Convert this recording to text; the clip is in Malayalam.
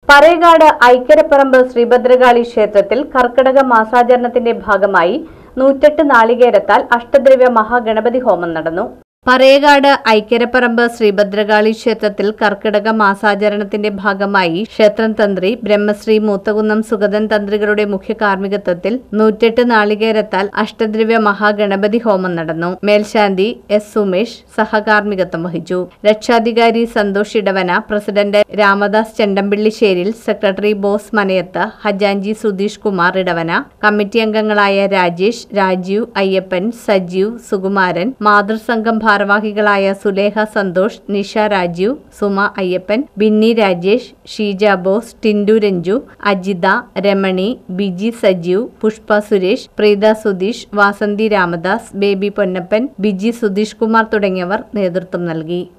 പറയകാട് ഐക്കരപ്പറമ്പ് ശ്രീഭദ്രകാളി ക്ഷേത്രത്തിൽ കർക്കിടക മാസാചരണത്തിന്റെ ഭാഗമായി നൂറ്റെട്ട് നാളികേരത്താൽ അഷ്ടദ്രവ്യ മഹാഗണപതി ഹോമം നടന്നു പറയകാട് ഐക്കരപ്പറമ്പ് ശ്രീഭദ്രകാളി ക്ഷേത്രത്തിൽ കർക്കിടക മാസാചരണത്തിന്റെ ഭാഗമായി ക്ഷേത്രം തന്ത്രി ബ്രഹ്മശ്രീ മൂത്തകുന്നം സുഗതൻ തന്ത്രികളുടെ മുഖ്യ കാർമ്മികത്വത്തിൽ നൂറ്റെട്ട് നാളികേരത്താൽ അഷ്ടദ്രവ്യ മഹാഗണപതി ഹോമം നടന്നു മേൽശാന്തി എസ് സുമേഷ് സഹകാർമ്മികത്വം വഹിച്ചു രക്ഷാധികാരി സന്തോഷ് ഇടവന പ്രസിഡന്റ് രാമദാസ് ചെണ്ടമ്പിള്ളിശ്ശേരിൽ സെക്രട്ടറി ബോസ് മനയത്ത് ഹജാഞ്ചി സുധീഷ് കുമാർ ഇടവന കമ്മിറ്റി അംഗങ്ങളായ രാജേഷ് രാജീവ് അയ്യപ്പൻ സജീവ് സുകുമാരൻ മാതൃസംഘം ഭാരവാഹികളായ സുലേഖ സന്തോഷ് നിഷ രാജീവ് സുമ അയ്യപ്പൻ ബിന്നി രാജേഷ് ഷീജ ബോസ് ടിൻഡു രഞ്ജു അജിത രമണി ബിജി സജീവ് പുഷ്പ സുരേഷ് പ്രീത സുധീഷ് വാസന്തി രാമദാസ് ബേബി പൊന്നപ്പൻ ബിജി സുധീഷ് കുമാർ തുടങ്ങിയവർ നേതൃത്വം നൽകി